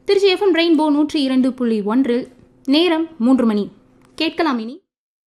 Trichy FM rainbow நூற்றி இரண்டு புள்ளி ஒன்றில் நேரம் மூன்று மணி கேட்கலாம் இனி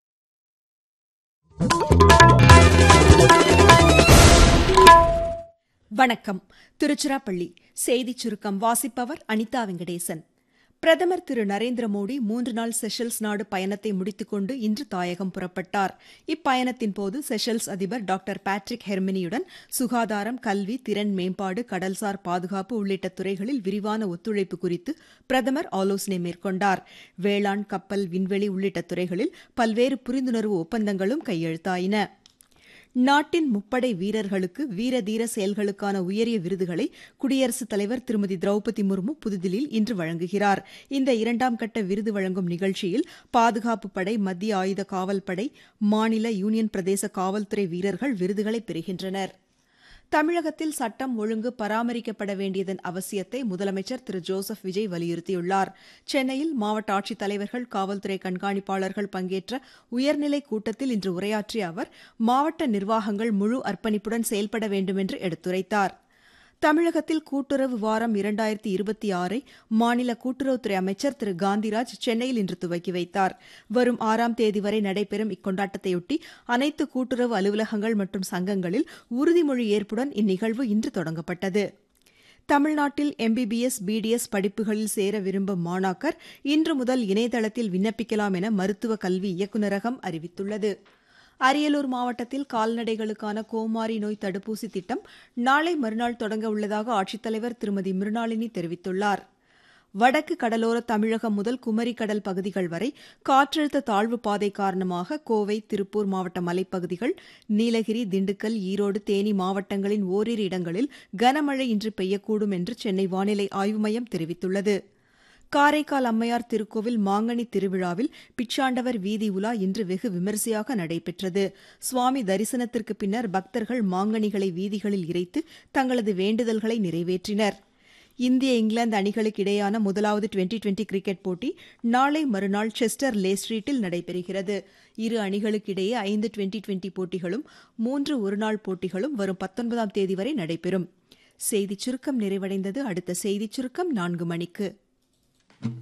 வணக்கம் திருச்சிராப்பள்ளி செய்திச் சுருக்கம் வாசிப்பவர் அனிதா வெங்கடேசன் பிரதமர் திரு நரேந்திர மோடி மூன்று நாள் செஷல்ஸ் நாடு பயணத்தை முடித்துக்கொண்டு இன்று தாயகம் புறப்பட்டார் இப்பயணத்தின் போது செஷல்ஸ் அதிபர் டாக்டர் பேட்ரிக் ஹெர்மினியுடன் சுகாதாரம் கல்வி திறன் மேம்பாடு கடல்சார் பாதுகாப்பு உள்ளிட்ட துறைகளில் விரிவான ஒத்துழைப்பு குறித்து பிரதமர் ஆலோசனை மேற்கொண்டார் வேளாண் கப்பல் விண்வெளி உள்ளிட்ட துறைகளில் பல்வேறு புரிந்துணர்வு ஒப்பந்தங்களும் கையெழுத்தாயின நாட்டின் முப்படை வீரர்களுக்கு வீர தீர செயல்களுக்கான உயரிய விருதுகளை குடியரசுத் தலைவர் திருமதி திரௌபதி முர்மு புதுதில்லியில் இன்று வழங்குகிறார் இந்த இரண்டாம் கட்ட விருது வழங்கும் நிகழ்ச்சியில் பாதுகாப்பு படை மத்திய ஆயுத காவல் படை மாநில யூனியன் பிரதேச காவல்துறை வீரர்கள் விருதுகளை பெறுகின்றனர் தமிழகத்தில் சட்டம் ஒழுங்கு பராமரிக்கப்பட வேண்டியதன் அவசியத்தை முதலமைச்சர் திரு ஜோசப் விஜய் வலியுறுத்தியுள்ளார் சென்னையில் மாவட்ட ஆட்சித்தலைவர்கள் காவல்துறை கண்காணிப்பாளர்கள் பங்கேற்ற உயர்நிலை கூட்டத்தில் இன்று உரையாற்றிய அவர் மாவட்ட நிர்வாகங்கள் முழு அர்ப்பணிப்புடன் செயல்பட வேண்டுமென்று எடுத்துரைத்தார் தமிழகத்தில் கூட்டுறவு வாரம் இரண்டாயிரத்தி இருபத்தி ஆறை மாநில கூட்டுறவுத்துறை அமைச்சர் திரு காந்திராஜ் சென்னையில் இன்று துவக்கி வைத்தார் வரும் ஆறாம் தேதி வரை நடைபெறும் இக்கொண்டாட்டத்தையொட்டி அனைத்து கூட்டுறவு அலுவலகங்கள் மற்றும் சங்கங்களில் உறுதிமொழி ஏற்புடன் இந்நிகழ்வு இன்று தொடங்கப்பட்டது தமிழ்நாட்டில் எம்பிபிஎஸ் பிடிஎஸ் படிப்புகளில் சேர விரும்பும் மாணாக்கர் இன்று முதல் இணையதளத்தில் விண்ணப்பிக்கலாம் என மருத்துவ கல்வி இயக்குநரகம் அறிவித்துள்ளது அரியலூர் மாவட்டத்தில் கால்நடைகளுக்கான கோமாரி நோய் தடுப்பூசி திட்டம் நாளை மறுநாள் தொடங்க உள்ளதாக ஆட்சித்தலைவர் திருமதி மிருணாளினி தெரிவித்துள்ளார் வடக்கு கடலோர தமிழகம் முதல் குமரி கடல் பகுதிகள் வரை காற்றழுத்த தாழ்வு பாதை காரணமாக கோவை திருப்பூர் மாவட்ட மலைப்பகுதிகள் நீலகிரி திண்டுக்கல் ஈரோடு தேனி மாவட்டங்களின் ஓரிரு இடங்களில் கனமழை இன்று பெய்யக்கூடும் என்று சென்னை வானிலை ஆய்வு மையம் தெரிவித்துள்ளது காரைக்கால் அம்மையார் திருக்கோவில் மாங்கனி திருவிழாவில் பிச்சாண்டவர் வீதி உலா இன்று வெகு விமரிசையாக நடைபெற்றது சுவாமி தரிசனத்திற்கு பின்னர் பக்தர்கள் மாங்கனிகளை வீதிகளில் இறைத்து தங்களது வேண்டுதல்களை நிறைவேற்றினர் இந்திய இங்கிலாந்து அணிகளுக்கு இடையேயான முதலாவது டுவெண்டி டுவெண்டி கிரிக்கெட் போட்டி நாளை மறுநாள் செஸ்டர் லே ஸ்ட்ரீட்டில் நடைபெறுகிறது இரு அணிகளுக்கிடையே ஐந்து டுவெண்டி டுவெண்டி போட்டிகளும் மூன்று ஒருநாள் போட்டிகளும் வரும் பத்தொன்பதாம் தேதி வரை நடைபெறும் செய்திச் சுருக்கம் நிறைவடைந்தது அடுத்த செய்திச் சுருக்கம் நான்கு மணிக்கு